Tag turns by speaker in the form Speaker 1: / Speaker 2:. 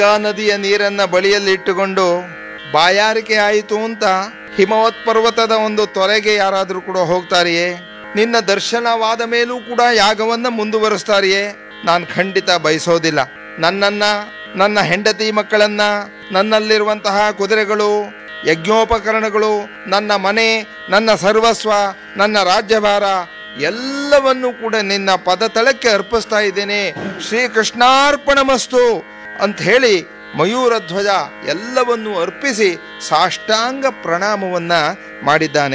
Speaker 1: ಗಂಗಾ ನದಿಯ ನೀರನ್ನ ಬಳಿಯಲ್ಲಿಟ್ಟುಕೊಂಡು ಬಾಯಾರಿಕೆ ಆಯಿತು ಅಂತ ಹಿಮವತ್ ಪರ್ವತದ ಒಂದು ತೊರೆಗೆ ಯಾರಾದರೂ ಕೂಡ ಹೋಗ್ತಾರೆಯೇ ನಿನ್ನ ದರ್ಶನವಾದ ಮೇಲೂ ಕೂಡ ಯಾಗವನ್ನ ಮುಂದುವರಿಸ್ತಾರೆಯೇ ನಾನು ಖಂಡಿತ ಬಯಸೋದಿಲ್ಲ ನನ್ನನ್ನ ನನ್ನ ಹೆಂಡತಿ ಮಕ್ಕಳನ್ನ ನನ್ನಲ್ಲಿರುವಂತಹ ಕುದುರೆಗಳು ಯಜ್ಞೋಪಕರಣಗಳು ನನ್ನ ಮನೆ ನನ್ನ ಸರ್ವಸ್ವ ನನ್ನ ರಾಜ್ಯಭಾರ ಎಲ್ಲವನ್ನೂ ಕೂಡ ನಿನ್ನ ಪದತಳಕ್ಕೆ ಅರ್ಪಿಸ್ತಾ ಇದ್ದೇನೆ ಶ್ರೀಕೃಷ್ಣಾರ್ಪಣಮಸ್ತು ಅಂತ ಹೇಳಿ ಮಯೂರಧ್ವಜ ಎಲ್ಲವನ್ನೂ ಅರ್ಪಿಸಿ ಸಾಷ್ಟಾಂಗ ಪ್ರಣಾಮವನ್ನ ಮಾಡಿದ್ದಾನೆ